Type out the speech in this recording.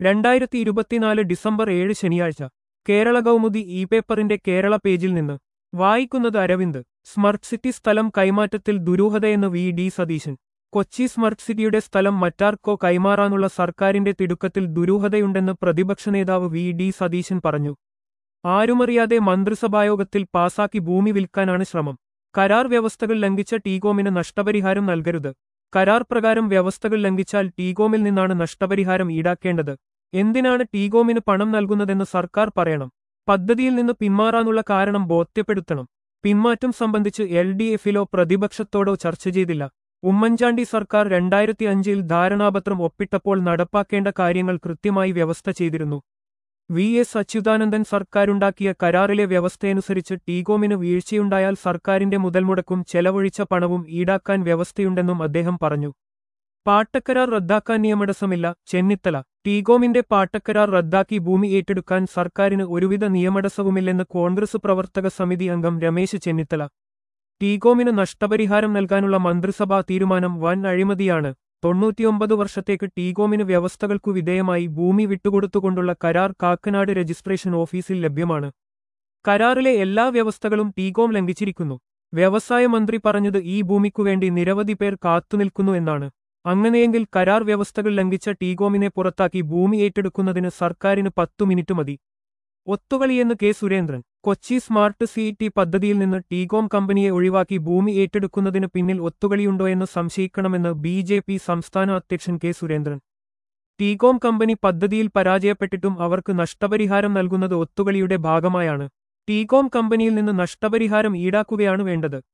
രണ്ടായിരത്തി ഇരുപത്തിനാല് ഡിസംബർ ഏഴ് ശനിയാഴ്ച കേരള കൗമുദി ഇ പേപ്പറിന്റെ കേരള പേജിൽ നിന്ന് വായിക്കുന്നത് അരവിന്ദ് സ്മർട്ട് സിറ്റി സ്ഥലം കൈമാറ്റത്തിൽ ദുരൂഹതയെന്ന് V D Satheesan Kochi smart സിറ്റിയുടെ സ്ഥലം മറ്റാർക്കോ കൈമാറാനുള്ള സർക്കാരിന്റെ തിടുക്കത്തിൽ ദുരൂഹതയുണ്ടെന്ന് പ്രതിപക്ഷ നേതാവ് വി ഡി സതീശൻ പറഞ്ഞു ആരുമറിയാതെ മന്ത്രിസഭായോഗത്തിൽ പാസാക്കി ഭൂമി വിൽക്കാനാണ് ശ്രമം കരാർ വ്യവസ്ഥകൾ ലംഘിച്ച ടീകോമിന് നഷ്ടപരിഹാരം നൽകരുത് കരാർ പ്രകാരം വ്യവസ്ഥകൾ ലംഘിച്ചാൽ ടീകോമിൽ നിന്നാണ് നഷ്ടപരിഹാരം ഈടാക്കേണ്ടത് എന്തിനാണ് ടീകോമിന് പണം നൽകുന്നതെന്ന് സർക്കാർ പറയണം പദ്ധതിയിൽ നിന്ന് പിന്മാറാനുള്ള കാരണം ബോധ്യപ്പെടുത്തണം പിന്മാറ്റം സംബന്ധിച്ച് എൽ ഡി എഫിലോ പ്രതിപക്ഷത്തോടോ ചർച്ച ചെയ്തില്ല ഉമ്മൻചാണ്ടി സർക്കാർ രണ്ടായിരത്തി അഞ്ചിൽ ധാരണാപത്രം ഒപ്പിട്ടപ്പോൾ നടപ്പാക്കേണ്ട കാര്യങ്ങൾ കൃത്യമായി വ്യവസ്ഥ ചെയ്തിരുന്നു വി എസ് അച്യുതാനന്ദൻ സർക്കാരുണ്ടാക്കിയ കരാറിലെ വ്യവസ്ഥയനുസരിച്ച് ടീകോമിന് വീഴ്ചയുണ്ടായാൽ സർക്കാരിന്റെ മുതൽമുടക്കും ചെലവഴിച്ച പണവും ഈടാക്കാൻ വ്യവസ്ഥയുണ്ടെന്നും അദ്ദേഹം പറഞ്ഞു പാട്ടക്കരാർ റദ്ദാക്കാൻ നിയമടസമില്ല ചെന്നിത്തല ടീകോമിന്റെ പാട്ടക്കരാർ റദ്ദാക്കി ഭൂമി ഏറ്റെടുക്കാൻ സർക്കാരിന് ഒരുവിധ നിയമടസവുമില്ലെന്ന് കോൺഗ്രസ് പ്രവർത്തക സമിതി അംഗം രമേശ് ചെന്നിത്തല ടീകോമിന് നഷ്ടപരിഹാരം നൽകാനുള്ള മന്ത്രിസഭാ തീരുമാനം വൻ അഴിമതിയാണ് തൊണ്ണൂറ്റിയൊമ്പത് വർഷത്തേക്ക് ടീകോമിന് വ്യവസ്ഥകൾക്കു വിധേയമായി ഭൂമി വിട്ടുകൊടുത്തുകൊണ്ടുള്ള കരാർ കാക്കനാട് രജിസ്ട്രേഷൻ ഓഫീസിൽ ലഭ്യമാണ് കരാറിലെ എല്ലാ വ്യവസ്ഥകളും ടീകോം ലംഘിച്ചിരിക്കുന്നു വ്യവസായ മന്ത്രി പറഞ്ഞത് ഈ ഭൂമിക്കുവേണ്ടി നിരവധി പേർ കാത്തുനിൽക്കുന്നു എന്നാണ് അങ്ങനെയെങ്കിൽ കരാർ വ്യവസ്ഥകൾ ലംഘിച്ച ടീകോമിനെ പുറത്താക്കി ഭൂമി ഏറ്റെടുക്കുന്നതിന് സർക്കാരിന് പത്തു മിനിറ്റ് മതി ഒത്തുകളിയെന്ന് K Surendran Kochi smart city പദ്ധതിയിൽ നിന്ന് ടീകോം കമ്പനിയെ ഒഴിവാക്കി ഭൂമി ഏറ്റെടുക്കുന്നതിന് പിന്നിൽ ഒത്തുകളിയുണ്ടോ എന്ന് സംശയിക്കണമെന്ന് ബി ജെ പി സംസ്ഥാന അധ്യക്ഷൻ കെ സുരേന്ദ്രൻ ടീകോം കമ്പനി പദ്ധതിയിൽ പരാജയപ്പെട്ടിട്ടും അവർക്ക് നഷ്ടപരിഹാരം നൽകുന്നത് ഒത്തുകളിയുടെ ഭാഗമായാണ് ടീകോം കമ്പനിയിൽ നിന്ന് നഷ്ടപരിഹാരം ഈടാക്കുകയാണ് വേണ്ടത്